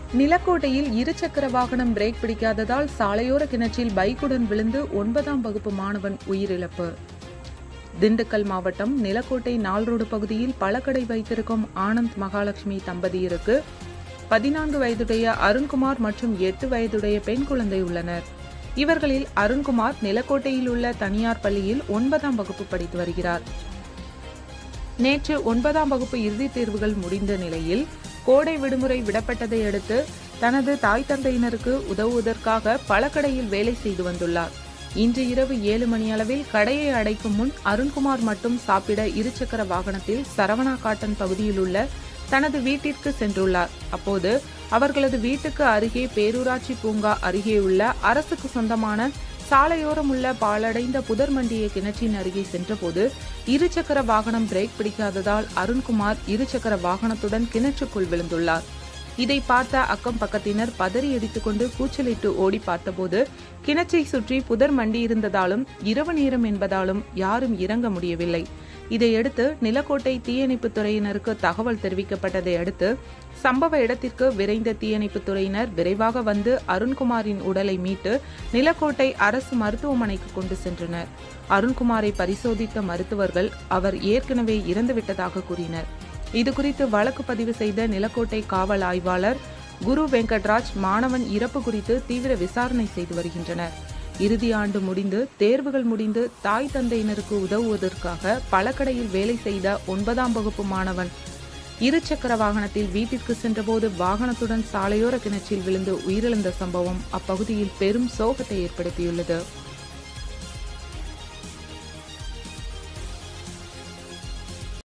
நிலக்கோட்டையில் இருசக்கர வாகனம் பிரேக் பிடிக்காததால் சாலையோர கிணற்றில் பைக்குடன் விழுந்து ஒன்பதாம் வகுப்பு மாணவன் உயிரிழப்பு திண்டுக்கல் மாவட்டம் நிலக்கோட்டை நால்ரோடு பகுதியில் பழக்கடை வைத்திருக்கும் ஆனந்த் மகாலட்சுமி தம்பதியருக்கு பதினான்கு வயதுடைய அருண்குமார் மற்றும் எட்டு வயதுடைய பெண் குழந்தை உள்ளனர் இவர்களில் அருண்குமார் நிலக்கோட்டையில் உள்ள தனியார் பள்ளியில் ஒன்பதாம் வகுப்பு படித்து வருகிறார் நேற்று ஒன்பதாம் வகுப்பு இறுதித் தேர்வுகள் முடிந்த நிலையில் கோடை விடுமுறை விடப்பட்டதை அடுத்து தனது தாய் தந்தையினருக்கு உதவுவதற்காக பழக்கடையில் வேலை செய்து வந்துள்ளார் இன்று இரவு ஏழு மணி அளவில் கடையை அடைக்கும் முன் அருண்குமார் மட்டும் சாப்பிட இருசக்கர வாகனத்தில் சரவணா காட்டன் பகுதியில் உள்ள தனது வீட்டிற்கு சென்றுள்ளார் அப்போது அவர்களது வீட்டுக்கு அருகே பேரூராட்சி பூங்கா அருகே உள்ள அரசுக்கு சொந்தமான சாலையோரம் உள்ள பாலடைந்த புதர் மண்டிய கிணற்றின் அருகே சென்றபோது இருசக்கர வாகனம் பிரேக் பிடிக்காததால் அருண்குமார் இருசக்கர வாகனத்துடன் கிணற்றுக்குள் விழுந்துள்ளார் இதை பார்த்த அக்கம் பக்கத்தினர் பதறி அடித்துக்கொண்டு கூச்சலிட்டு ஓடி பார்த்தபோது கிணற்றை சுற்றி புதர் மண்டி இருந்ததாலும் இரவு நேரம் என்பதாலும் யாரும் இறங்க முடியவில்லை இதையடுத்து நிலக்கோட்டை தீயணைப்புத் துறையினருக்கு தகவல் தெரிவிக்கப்பட்டதை அடுத்து சம்பவ இடத்திற்கு விரைந்த தீயணைப்புத் துறையினர் விரைவாக வந்து அருண்குமாரின் உடலை மீட்டு நிலக்கோட்டை அரசு மருத்துவமனைக்கு கொண்டு சென்றனர் அருண்குமாரை பரிசோதித்த மருத்துவர்கள் அவர் ஏற்கனவே இறந்துவிட்டதாக கூறினர் இதுகுறித்து வழக்கு பதிவு செய்த நிலக்கோட்டை காவல் ஆய்வாளர் குரு வெங்கட்ராஜ் மாணவன் இறப்பு குறித்து தீவிர விசாரணை செய்து வருகின்றனர் இறுதி ஆண்டு முடிந்து தேர்வுகள் முடிந்து தாய் தந்தையினருக்கு உதவுவதற்காக பழக்கடையில் வேலை செய்த ஒன்பதாம் வகுப்பு மாணவன் இருசக்கர வாகனத்தில் வீட்டிற்கு சென்றபோது வாகனத்துடன் சாலையோர கிணற்றில் விழுந்து உயிரிழந்த சம்பவம் அப்பகுதியில் பெரும் சோகத்தை ஏற்படுத்தியுள்ளது